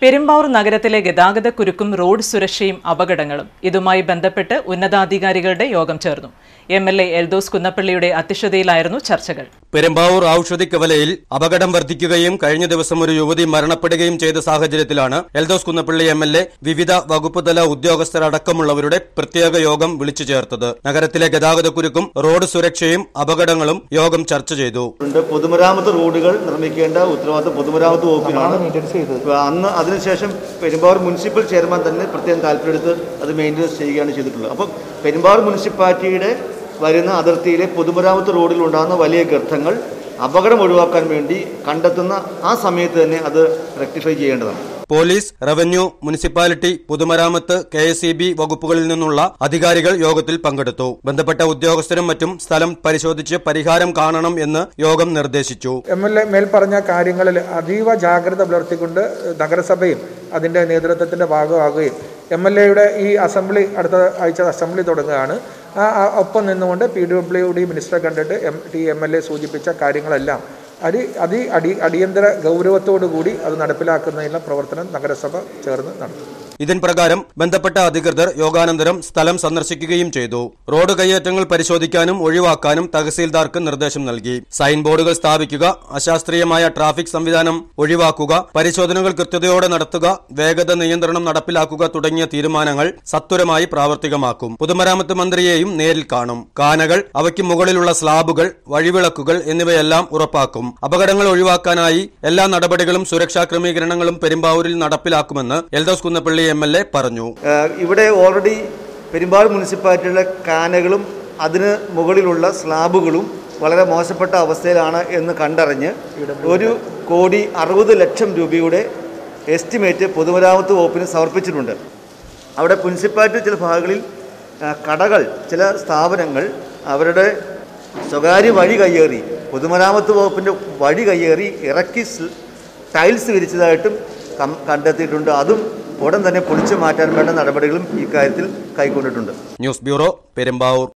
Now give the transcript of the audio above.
പെരുമ്പാവൂർ നഗരത്തിലെ ഗതാഗത കുരുക്കും റോഡ് സുരക്ഷയും അപകടങ്ങളും ഇതുമായി ബന്ധപ്പെട്ട് ഉന്നതാധികാരികളുടെ യോഗം ചേർന്നു എം എൽ എ എൽദോസ് കുന്നപ്പള്ളിയുടെ അധ്യക്ഷതയിലായിരുന്നു ചർച്ചകൾ പെരുമ്പാവൂർ ഔഷധി കവലയിൽ അപകടം വർദ്ധിക്കുകയും കഴിഞ്ഞ ദിവസം ഒരു യുവതി മരണപ്പെടുകയും ചെയ്ത സാഹചര്യത്തിലാണ് Eldhose Kunnappilly M L A വിവിധ വകുപ്പ് തല ഉദ്യോഗസ്ഥരടക്കമുള്ളവരുടെ പ്രത്യേക യോഗം വിളിച്ചു ചേർത്തത് നഗരത്തിലെ ഗതാഗതക്കുരുക്കും റോഡ് സുരക്ഷയും അപകടങ്ങളും യോഗം ചർച്ച ചെയ്തു ഉണ്ട് പൊതുമരാമത്ത് റോഡുകൾ നിർമ്മിക്കേണ്ട ഉത്തരവാദിത്വം പൊതുമരാമത്ത് വകുപ്പിനാണ് ഇപ്പൊ അന്ന് അതിനുശേഷം പെരുമ്പാവൂർ മുനിസിപ്പൽ ചെയർമാൻ തന്നെ പ്രത്യേകം താല്പര്യമെടുത്ത് അത് മെയിൻ്റനൻസ് ചെയ്യുകയാണ് ചെയ്തിട്ടുള്ളത് അപ്പം പെരുമ്പാവൂർ മുനിസിപ്പാലിറ്റിയുടെ വരുന്ന അതിർത്തിയിലെ പൊതുമരാമത്ത് റോഡിൽ ഉണ്ടാകുന്ന വലിയ ഗർത്തങ്ങൾ അപകടം ഒഴിവാക്കാൻ വേണ്ടി കണ്ടെത്തുന്ന ആ സമയത്ത് തന്നെ അത് റെക്ടിഫൈ ചെയ്യേണ്ടതാണ് പോലീസ് റവന്യൂ മുനിസിപ്പാലിറ്റി പൊതുമരാമത്ത് കെ എസ് വകുപ്പുകളിൽ നിന്നുള്ള അധികാരികൾ യോഗത്തിൽ പങ്കെടുത്തു ബന്ധപ്പെട്ട ഉദ്യോഗസ്ഥരും മറ്റും സ്ഥലം പരിശോധിച്ച് പരിഹാരം കാണണം എന്ന് യോഗം നിർദ്ദേശിച്ചു എം എൽ എ മേൽപ്പറഞ്ഞ കാര്യങ്ങളിൽ അതീവ ജാഗ്രത പുലർത്തിക്കൊണ്ട് നഗരസഭയും അതിൻ്റെ നേതൃത്വത്തിൻ്റെ ഭാഗമാകുകയും എം എൽ എയുടെ ഈ അസംബ്ലി അടുത്ത ആഴ്ച അസംബ്ലി തുടങ്ങുകയാണ് ആ ആ ഒപ്പം നിന്നുകൊണ്ട് പി ഡബ്ല്യു ഡി മിനിസ്റ്ററെ കണ്ടിട്ട് M T M L A സൂചിപ്പിച്ച കാര്യങ്ങളെല്ലാം അതി അതി അടി അടിയന്തര ഗൗരവത്തോടു കൂടി അത് നടപ്പിലാക്കുന്നതിനുള്ള പ്രവർത്തനം നഗരസഭ ചേർന്ന് നടത്തും ഇതിൻ പ്രകാരം ബന്ധപ്പെട്ട അധികൃതർ യോഗാനന്തരം സ്ഥലം സന്ദർശിക്കുകയും ചെയ്തു റോഡ് കയ്യേറ്റങ്ങൾ പരിശോധിക്കാനും ഒഴിവാക്കാനും തഹസീൽദാർക്ക് നിർദ്ദേശം നൽകി സൈൻ ബോർഡുകൾ സ്ഥാപിക്കുക അശാസ്ത്രീയമായ ട്രാഫിക് സംവിധാനം ഒഴിവാക്കുക പരിശോധനകൾ കൃത്യതയോടെ നടത്തുക വേഗത നിയന്ത്രണം നടപ്പിലാക്കുക തുടങ്ങിയ തീരുമാനങ്ങൾ സത്വരമായി പ്രാവർത്തികമാക്കും പൊതുമരാമത്ത് മന്ത്രിയെയും നേരിൽ കാണും കാനകൾ അവയ്ക്ക് മുകളിലുള്ള സ്ലാബുകൾ വഴിവിളക്കുകൾ എന്നിവയെല്ലാം ഉറപ്പാക്കും അപകടങ്ങൾ ഒഴിവാക്കാനായി എല്ലാ നടപടികളും സുരക്ഷാ ക്രമീകരണങ്ങളും പെരുമ്പാവൂരിൽ നടപ്പിലാക്കുമെന്ന് Eldhose Kunnappilly M L A പറഞ്ഞു ഏഹ് ഇവിടെ ഓൾറെഡി പെരുമ്പാവൂർ മുനിസിപ്പാലിറ്റിയുടെ കാനകളും അതിന് മുകളിലുള്ള സ്ലാബുകളും വളരെ മോശപ്പെട്ട അവസ്ഥയിലാണ് എന്ന് കണ്ടറിഞ്ഞ് ഒരു കോടി അറുപത് ലക്ഷം രൂപയുടെ എസ്റ്റിമേറ്റ് പൊതുമരാമത്ത് വകുപ്പിന് സമർപ്പിച്ചിട്ടുണ്ട് അവിടെ മുനിസിപ്പാലിറ്റി ചില ഭാഗങ്ങളിൽ ആ, കടകൾ ചില സ്ഥാപനങ്ങൾ അവരുടെ സ്വകാര്യ വഴി കയ്യേറി പൊതുമരാമത്ത് വകുപ്പിൻ്റെ വഴി കയ്യേറി ഇറക്കി സ് ടൈൽസ് വിരിച്ചതായിട്ടും കം- കണ്ടെത്തിയിട്ടുണ്ട് അതും ഉടൻ തന്നെ പൊളിച്ചു മാറ്റാൻ വേണ്ട നടപടികളും ഇക്കാര്യത്തിൽ കൈക്കൊണ്ടിട്ടുണ്ട് ന്യൂസ് ബ്യൂറോ പെരുമ്പാവൂർ